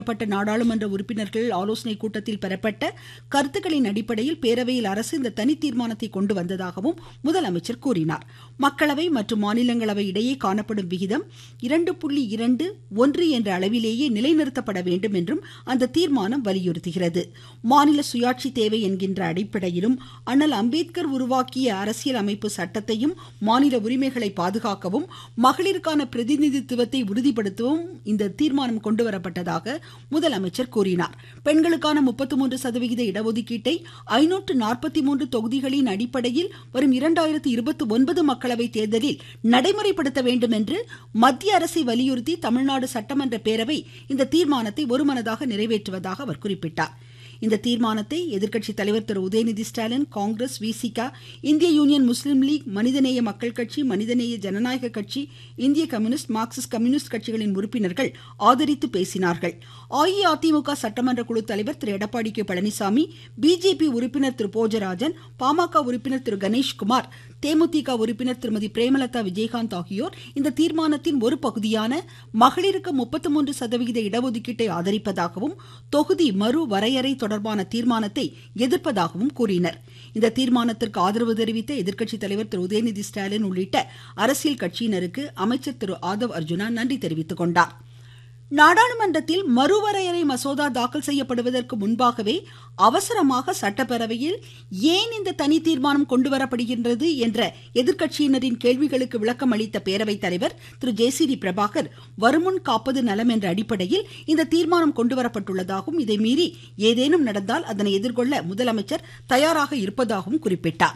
பட்ட நாடாளுமன்ற உறுப்பினர்கள் ஆலோசனை கூட்டத்தில் பெறப்பட்ட கருத்துக்களின் அடிப்படையில் பேரவையில் அரசு இந்த தனி தீர்மானத்தை கொண்டு வந்ததாகவும் முதலமைச்சர் கூறினார் மக்களவை மற்றும் மாநிலங்களவை இடையே காணப்படும் விகிதம் இரண்டு புள்ளி இரண்டு ஒன்று என்ற அளவிலேயே நிலைநிறுத்தப்பட வேண்டும் என்றும் அந்த தீர்மானம் வலியுறுத்துகிறது மாநில சுயாட்சி தேவை என்கின்ற அடிப்படையிலும் அண்ணல் அம்பேத்கர் உருவாக்கிய அரசியல் அமைப்பு சட்டத்தையும் மாநில உரிமைகளை பாதுகாக்கவும் மகளிருக்கான பிரதிநிதித்துவத்தை உறுதிப்படுத்தவும் இந்த தீர்மானம் கொண்டுவரப்பட்டதாக முதலமைச்சர் கூறினார் பெண்களுக்கான முப்பத்தி மூன்று சதவிகித இடஒதுக்கீட்டை ஐநூற்று நாற்பத்தி மூன்று தொகுதிகளின் அடிப்படையில் வரும் இரண்டாயிரத்து இருபத்தி ஒன்பது மக்களவை தேர்தலில் நடைமுறைப்படுத்த வேண்டும் என்று மத்திய அரசை வலியுறுத்தி தமிழ்நாடு சட்டமன்ற பேரவை இந்த தீர்மானத்தை ஒருமனதாக நிறைவேற்றுவதாக அவர் குறிப்பிட்டார் இந்த தீர்மானத்தை எதிர்க்கட்சி தலைவர் திரு உதயநிதி ஸ்டாலின் காங்கிரஸ் விசிக இந்திய யூனியன் முஸ்லீம் லீக் மனிதநேய மக்கள் கட்சி மனிதநேய ஜனநாயக கட்சி இந்திய கம்யூனிஸ்ட் மார்க்சிஸ்ட் கம்யூனிஸ்ட் கட்சிகளின் உறுப்பினர்கள் ஆதரித்து பேசினார்கள் அஇஅதிமுக சட்டமன்ற குழு தலைவர் திரு எடப்பாடி கே பழனிசாமி பிஜேபி உறுப்பினர் திரு போஜராஜன் பாமக உறுப்பினர் திரு கணேஷ்குமார் தேமுதிக உறுப்பினர் திருமதி பிரேமலதா விஜயகாந்த் ஆகியோர் இந்த தீர்மானத்தின் ஒரு பகுதியான மகளிருக்கு முப்பத்தி மூன்று சதவிகித இடஒதுக்கீட்டை ஆதரிப்பதாகவும் தொகுதி மறு வரையறை தொடர்பான தீர்மானத்தை எதிர்ப்பதாகவும் கூறினர் இந்த தீர்மானத்திற்கு ஆதரவு தெரிவித்த எதிர்க்கட்சி தலைவர் திரு உதயநிதி ஸ்டாலின் உள்ளிட்ட அரசியல் கட்சியினருக்கு அமைச்சர் திரு ஆதவ் அர்ஜுனா நன்றி தெரிவித்துக் கொண்டார் நாடாளுமன்றத்தில் மறுவரையறை மசோதா தாக்கல் செய்யப்படுவதற்கு முன்பாகவே அவசரமாக சட்டப்பேரவையில் ஏன் இந்த தனி தீர்மானம் கொண்டுவரப்படுகின்றது என்ற எதிர்க்கட்சியினரின் கேள்விகளுக்கு விளக்கம் அளித்த பேரவைத் தலைவர் திரு ஜே சி டி பிரபாகர் வருமுன் காப்பது நலம் என்ற அடிப்படையில் இந்த தீர்மானம் கொண்டுவரப்பட்டுள்ளதாகவும் இதை மீறி ஏதேனும் நடந்தால் அதனை எதிர்கொள்ள முதலமைச்சர் தயாராக இருப்பதாகவும் குறிப்பிட்டார்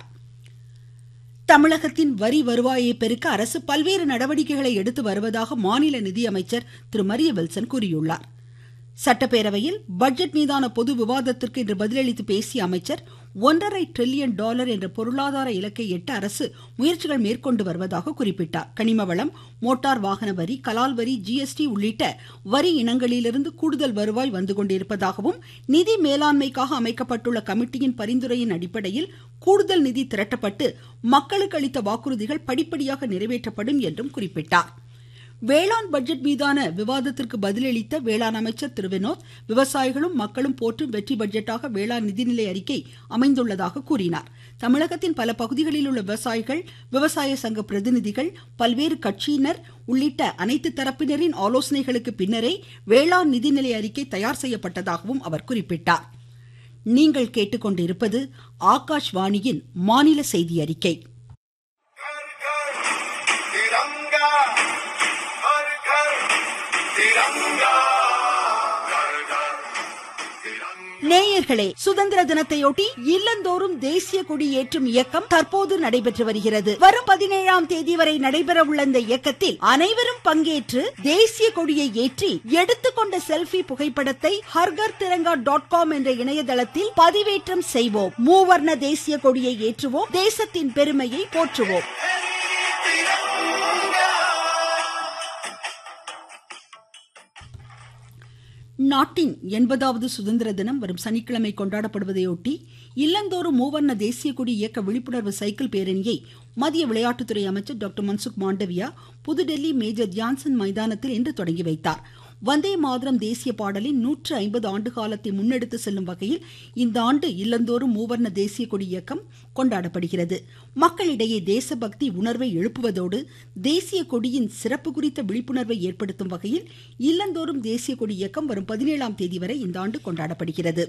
தமிழகத்தின் வரி வருவாயை பெருக்க அரசு பல்வேறு நடவடிக்கைகளை எடுத்து வருவதாக மாநில நிதியமைச்சர் திரு மரிய வில்சன் கூறியுள்ளார் சட்டப்பேரவையில் பட்ஜெட் மீதான பொது விவாதத்திற்கு இன்று பதிலளித்து பேசிய அமைச்சர் ஒன்றரை டிரில்லியன் டாலர் என்ற பொருளாதார இலக்கை எட்ட அரசு முயற்சிகள் மேற்கொண்டு வருவதாக குறிப்பிட்டார் கனிம வளம் மோட்டார் வாகன வரி கலால் வரி ஜிஎஸ்டி உள்ளிட்ட வரி இனங்களிலிருந்து கூடுதல் வருவாய் வந்து கொண்டிருப்பதாகவும் நிதி மேலாண்மைக்காக அமைக்கப்பட்டுள்ள கமிட்டியின் பரிந்துரையின் அடிப்படையில் கூடுதல் நிதி திரட்டப்பட்டு மக்களுக்கு அளித்த வாக்குறுதிகள் படிப்படியாக நிறைவேற்றப்படும் என்றும் குறிப்பிட்டார் வேளாண் பட்ஜெட் மீதான விவாதத்திற்கு பதிலளித்த வேளாண் அமைச்சர் திரு வினோத் விவசாயிகளும் மக்களும் போற்றும் வெற்றி பட்ஜெட்டாக வேளாண் நிதிநிலை அறிக்கை அமைந்துள்ளதாக கூறினார் தமிழகத்தின் பல பகுதிகளில் உள்ள விவசாயிகள் விவசாய சங்க பிரதிநிதிகள் பல்வேறு கட்சியினர் உள்ளிட்ட அனைத்து தரப்பினரின் ஆலோசனைகளுக்கு பின்னரே வேளாண் நிதிநிலை அறிக்கை தயார் செய்யப்பட்டதாகவும் அவர் குறிப்பிட்டார் நீங்கள் கேட்டுக்கொண்டிருப்பது ஆகாஷ்வாணியின் மாநில செய்தி அறிக்கை तिरंगा हर घर तिरंगा घर घर तिरंगा நேயர்களே சுதந்திர தினத்தையொட்டி இல்லந்தோறும் தேசிய கொடி ஏற்றும் இயக்கம் தற்போது நடைபெற்று வருகிறது வரும் பதினேழாம் தேதி வரை நடைபெற உள்ள இந்த இயக்கத்தில் அனைவரும் பங்கேற்று தேசிய கொடியை ஏற்றி எடுத்துக்கொண்ட செல்ஃபி புகைப்படத்தை ஹர்கர் திரங்கா டாட் காம் என்ற இணையதளத்தில் பதிவேற்றம் செய்வோம் மூவர்ண தேசிய கொடியை ஏற்றுவோம் தேசத்தின் பெருமையை போற்றுவோம் நாட்டின் எண்பதாவது சுதந்திர தினம் வரும் சனிக்கிழமை கொண்டாடப்படுவதையொட்டி இல்லந்தோறும் மூவர்ண தேசிய கொடி இயக்க விழிப்புணர்வு சைக்கிள் பேரணியை மத்திய விளையாட்டுத்துறை அமைச்சர் டாக்டர் மன்சுக் மாண்டவியா புதுடெல்லி மேஜர் தியான்சன் மைதானத்தில் இன்று தொடங்கி வைத்தார் வந்தே மாதரம் தேசிய பாடலின் நூற்று ஐம்பது ஆண்டு காலத்தை முன்னெடுத்து செல்லும் வகையில் இந்த ஆண்டு இல்லந்தோறும் மூவர்ண தேசிய கொடி இயக்கம் கொண்டாடப்படுகிறது மக்களிடையே தேசபக்தி உணர்வை எழுப்புவதோடு தேசிய கொடியின் சிறப்பு குறித்த விழிப்புணர்வை ஏற்படுத்தும் வகையில் இல்லந்தோறும் தேசிய கொடி இயக்கம் வரும் பதினேழாம் தேதி வரை இந்த ஆண்டு கொண்டாடப்படுகிறது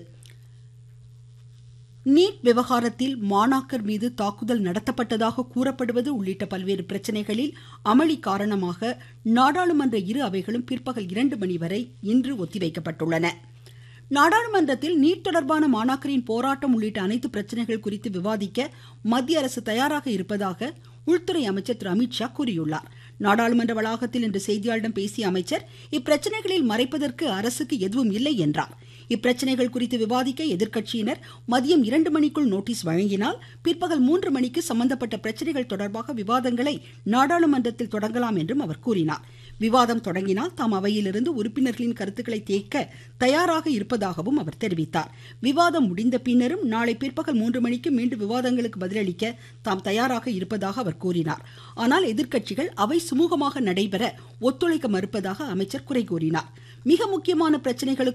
நீட் விவகாரத்தில் மாணாக்கர் மீது தாக்குதல் நடத்தப்பட்டதாக கூறப்படுவது உள்ளிட்ட பல்வேறு பிரச்சனைகளில் அமளி காரணமாக நாடாளுமன்ற இரு அவைகளும் பிற்பகல் இரண்டு மணி வரை இன்று ஒத்திவைக்கப்பட்டுள்ளன நாடாளுமன்றத்தில் நீட் தொடர்பான மாணாக்கரின் போராட்டம் உள்ளிட்ட அனைத்து பிரச்சனைகள் குறித்து விவாதிக்க மத்திய அரசு தயாராக இருப்பதாக உள்துறை அமைச்சர் திரு அமித்ஷா கூறியுள்ளார் நாடாளுமன்ற வளாகத்தில் இன்று செய்தியாளர்களிடம் பேசிய அமைச்சர் இப்பிரச்சனைகளில் மறைப்பதற்கு அரசுக்கு எதுவும் இல்லை என்றார் இப்பிரச்சனைகள் குறித்து விவாதிக்க எதிர்க்கட்சியினர் மதியம் இரண்டு மணிக்குள் நோட்டீஸ் வழங்கினால் பிற்பகல் மூன்று மணிக்கு சம்பந்தப்பட்ட பிரச்சனைகள் தொடர்பாக விவாதங்களை நாடாளுமன்றத்தில் தொடங்கலாம் என்றும் அவர் கூறினார் விவாதம் தொடங்கினால் தாம் அவையிலிருந்து உறுப்பினர்களின் கருத்துக்களை தேக்க தயாராக இருப்பதாகவும் அவர் தெரிவித்தார் விவாதம் முடிந்த பின்னரும் நாளை பிற்பகல் மூன்று மணிக்கு மீண்டும் விவாதங்களுக்கு பதிலளிக்க தாம் தயாராக இருப்பதாக அவர் கூறினார் ஆனால் எதிர்க்கட்சிகள் அவை சுமூகமாக நடைபெற ஒத்துழைக்க மறுப்பதாக அமைச்சர் குறை கூறினார் மிக முக்கியமான பிரச்சனைகளுக்கு